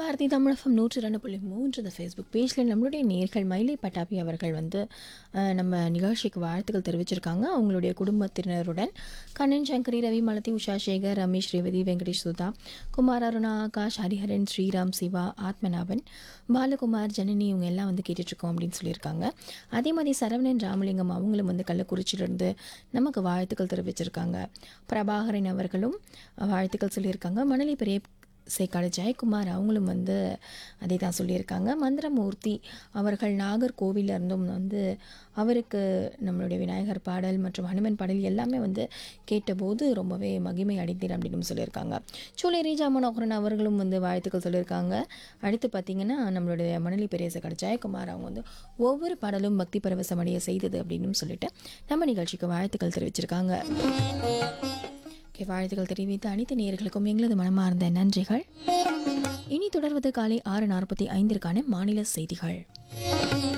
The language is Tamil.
பாரதி தமிழகம் நூற்றி ரெண்டு புள்ளி மூன்று இந்த ஃபேஸ்புக் பேஜில் நம்மளுடைய நேர்கள் மயிலை பட்டாபி அவர்கள் வந்து அஹ், நம்ம நிகழ்ச்சிக்கு வாழ்த்துக்கள் தெரிவிச்சிருக்காங்க அவங்களுடைய குடும்பத்தினருடன் கண்ணன் சங்கரி ரவி மலதி உஷா சேகர் ரமேஷ் ரேவதி வெங்கடேஷ் சுதா குமார் அருணா ஆகாஷ் ஹரிஹரன் ஸ்ரீராம் சிவா ஆத்மநாபன் பாலகுமார் ஜனனி இவங்க எல்லாம் வந்து கேட்டுட்ருக்கோம் அப்படின்னு சொல்லியிருக்காங்க அதே மாதிரி சரவணன் ராமலிங்கம் அவங்களும் வந்து கள்ளக்குறிச்சியிலிருந்து நமக்கு வாழ்த்துக்கள் தெரிவிச்சிருக்காங்க பிரபாகரன் அவர்களும் வாழ்த்துக்கள் சொல்லியிருக்காங்க மணலி பெரிய சேக்காடு ஜெயக்குமார் அவங்களும் வந்து அதே தான் சொல்லியிருக்காங்க மந்திரமூர்த்தி அவர்கள் நாகர்கோவில்ல இருந்தும் வந்து அவருக்கு நம்மளுடைய விநாயகர் பாடல் மற்றும் ஹனுமன் பாடல் எல்லாமே வந்து கேட்டபோது ரொம்பவே மகிமை அடைந்தேன் அப்படின்னு சொல்லியிருக்காங்க சூளை ரீஜா மனோகரன் அவர்களும் வந்து வாழ்த்துக்கள் சொல்லியிருக்காங்க அடுத்து பார்த்திங்கன்னா நம்மளுடைய மணலி பெரிய சேக்காடு ஜெயக்குமார் அவங்க வந்து ஒவ்வொரு பாடலும் பக்தி பரவசம் அடைய செய்தது அப்படின்னு சொல்லிட்டு நம்ம நிகழ்ச்சிக்கு வாழ்த்துக்கள் தெரிவிச்சிருக்காங்க ஓகே வாழ்த்துக்கள் தெரிவித்த அனைத்து நேயர்களுக்கும் எங்களது மனமார்ந்த நன்றிகள் இனி தொடர்வது காலை ஆறு நாற்பத்தி ஐந்திற்கான மாநில செய்திகள்